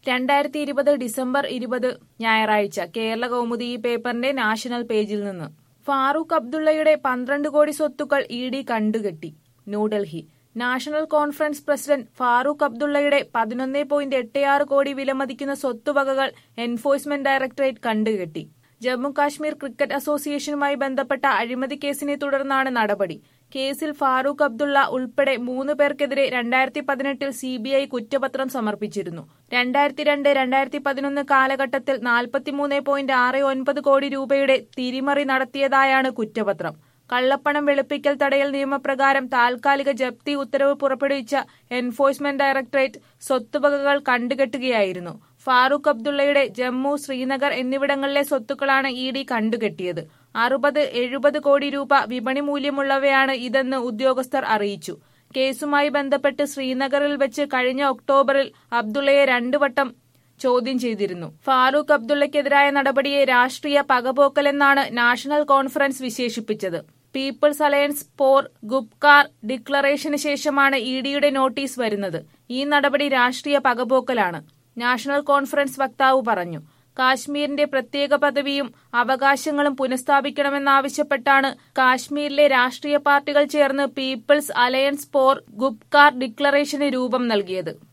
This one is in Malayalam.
രണ്ടായിരത്തി ഇരുപത് ഡിസംബർ ഇരുപത് ഞായറാഴ്ച കേരള കൗമുദി ഈ പേപ്പറിന്റെ നാഷണൽ പേജിൽ നിന്ന് ഫാറൂഖ് അബ്ദുള്ളയുടെ പന്ത്രണ്ട് കോടി സ്വത്തുക്കൾ ഇ ഡി കണ്ടുകെട്ടി New Delhi national conference president Farooq അബ്ദുള്ളയുടെ പതിനൊന്ന് പോയിന്റ് എട്ട് ആറ് കോടി വിലമതിക്കുന്ന സ്വത്തുവകകൾ എൻഫോഴ്സ്മെന്റ് ഡയറക്ടറേറ്റ് കണ്ടുകെട്ടി ജമ്മു കാശ്മീർ ക്രിക്കറ്റ് അസോസിയേഷനുമായി ബന്ധപ്പെട്ട അഴിമതി കേസിനെ തുടർന്നാണ് നടപടി കേസിൽ ഫാറൂഖ് അബ്ദുള്ള ഉൾപ്പെടെ മൂന്ന് പേർക്കെതിരെ രണ്ടായിരത്തി പതിനെട്ടിൽ സി ബി ഐ കുറ്റപത്രം സമർപ്പിച്ചിരുന്നു രണ്ടായിരത്തി രണ്ട് രണ്ടായിരത്തി പതിനൊന്ന് കാലഘട്ടത്തിൽ നാൽപ്പത്തിമൂന്ന് പോയിന്റ് ആറ് ഒൻപത് കോടി രൂപയുടെ തിരിമറി നടത്തിയതായാണ് കുറ്റപത്രം കള്ളപ്പണം വെളുപ്പിക്കൽ തടയൽ നിയമപ്രകാരം താൽക്കാലിക ജപ്തി ഉത്തരവ് പുറപ്പെടുവിച്ച എൻഫോഴ്സ്മെന്റ് ഡയറക്ടറേറ്റ് സ്വത്തുവകകൾ കണ്ടുകെട്ടുകയായിരുന്നു ഫാറൂഖ് അബ്ദുള്ളയുടെ ജമ്മു ശ്രീനഗർ എന്നിവിടങ്ങളിലെ സ്വത്തുക്കളാണ് ഇ ഡി കണ്ടുകെട്ടിയത് അറുപത് എഴുപത് കോടി രൂപ വിപണി മൂല്യമുള്ളവയാണ് ഇതെന്ന് ഉദ്യോഗസ്ഥർ അറിയിച്ചു കേസുമായി ബന്ധപ്പെട്ട് ശ്രീനഗറിൽ വെച്ച് കഴിഞ്ഞ ഒക്ടോബറിൽ അബ്ദുള്ളയെ രണ്ടു വട്ടം ചോദ്യം ചെയ്തിരുന്നു ഫാറൂഖ് അബ്ദുള്ളയ്ക്കെതിരായ നടപടിയെ രാഷ്ട്രീയ പകപോക്കലെന്നാണ് നാഷണൽ കോൺഫറൻസ് വിശേഷിപ്പിച്ചത് പീപ്പിൾസ് അലയൻസ് പോർ ഗുപ്കാർ ഡിക്ലറേഷന് ശേഷമാണ് ഇ ഡിയുടെ നോട്ടീസ് വരുന്നത് ഈ നടപടി രാഷ്ട്രീയ പകപോക്കലാണ് നാഷണൽ കോൺഫറൻസ് വക്താവ് പറഞ്ഞു കാശ്മീരിന്റെ പ്രത്യേക പദവിയും അവകാശങ്ങളും പുനഃസ്ഥാപിക്കണമെന്നാവശ്യപ്പെട്ടാണ് കാശ്മീരിലെ രാഷ്ട്രീയ പാർട്ടികൾ ചേർന്ന് പീപ്പിൾസ് അലയൻസ് പോർ ഗുപ്കാർ ഡിക്ലറേഷന് രൂപം നൽകിയത്